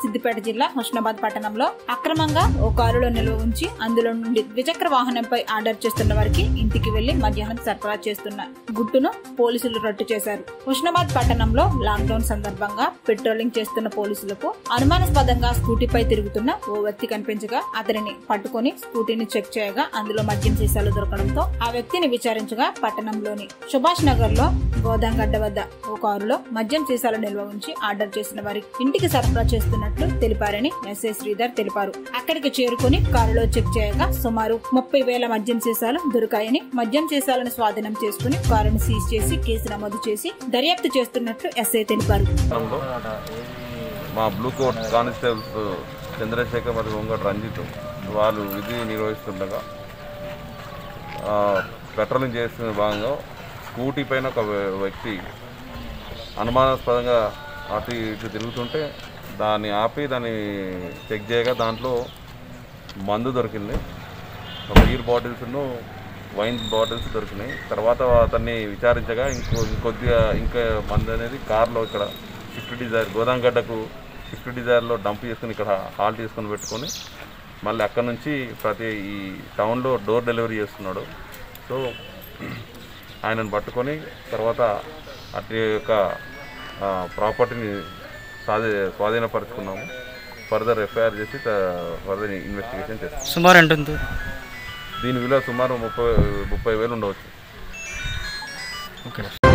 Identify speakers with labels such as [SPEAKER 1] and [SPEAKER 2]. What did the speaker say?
[SPEAKER 1] సిద్దిపేట జిల్లా హుస్నాబాద్ పట్టణంలో అక్రమంగా ఓ కారులో నిల్వ ఉంచి అందులో నుండి ద్విచక్ర వాహనంపై ఆర్డర్ చేస్తున్న వారికి ఇంటికి వెళ్లి మధ్యాహ్నం సరఫరా చేస్తున్న గుట్టును పోలీసులు రట్టు చేశారు హుస్నాబాద్ పట్టణంలో లాక్డౌన్ సందర్భంగా పెట్రోలింగ్ చేస్తున్న పోలీసులకు అనుమానాస్పదంగా స్కూటీపై తిరుగుతున్న ఓ వ్యక్తి కనిపించగా అతనిని పట్టుకుని స్కూటీని చెక్ చేయగా అందులో మద్యం సీసాలు దొరకడంతో ఆ వ్యక్తిని విచారించగా పట్టణంలోని సుభాష్ నగర్ లో గోదాంగడ్డ వద్ద ఓ కారులో మద్యం సీసాలు నిల్వ ఉంచి ఆర్డర్ చేసిన వారి ఇంటికి సరఫరా చేస్తున్నట్లు తెలిపారని ఎస్ఐ శ్రీధర్ తెలిపారు అక్కడికి చేరుకుని కారులో చెక్ చేయగా సుమారు ముప్పై వేల మద్యం సీసాలు దొరికాయని మద్యం సీసాలను స్వాధీనం చేసుకుని కారును సీజ్ చేసి కేసు నమోదు చేసి దర్యాప్తు చేస్తున్నట్లు ఎస్ఐ తెలిపారు
[SPEAKER 2] ప్రాంతంలో మా బ్లూ కోట్ కానిస్టేబుల్స్ చంద్రశేఖర్ మరియు ఒంగటి రంజిత్ వాళ్ళు విధి నిర్వహిస్తుండగా ఆ, పెట్రోలింగ్ చేస్తున్న భాగంగా స్కూటీ పైన ఒక వ్య- వ్యక్తి అనుమానాస్పదంగా అటు ఇటు తిరుగుతుంటే దాన్ని ఆపి దాన్ని చెక్ చేయగా దాంట్లో మందు దొరికింది ఒక బీర్ బాటిల్స్ను వైన్ బాటిల్స్ దొరికినాయి తర్వాత అతన్ని విచారించగా ఇంకో ఇంకొద్దిగా ఇంకా మంది అనేది కార్లో ఇక్కడ స్విఫ్ట్ డిజైర్ గోదాంగడ్డకు స్విఫ్ట్ డిజైర్లో డంప్ చేసుకుని ఇక్కడ హాల్ట్ చేసుకుని పెట్టుకొని మళ్ళీ అక్కడ నుంచి ప్రతి ఈ టౌన్లో డోర్ డెలివరీ చేస్తున్నాడు సో ఆయనను పట్టుకొని తర్వాత అటు యొక్క ప్రాపర్టీని స్వాధీ స్వాధీనపరుచుకున్నాము ఫర్దర్ ఎఫ్ఐఆర్ చేసి ఫర్దర్ ఇన్వెస్టిగేషన్ చేస్తాం
[SPEAKER 3] సుమారు ఎంత ఉంది
[SPEAKER 2] దీని విలువ సుమారు ముప్పై ముప్పై వేలు ఉండవచ్చు
[SPEAKER 3] ఓకే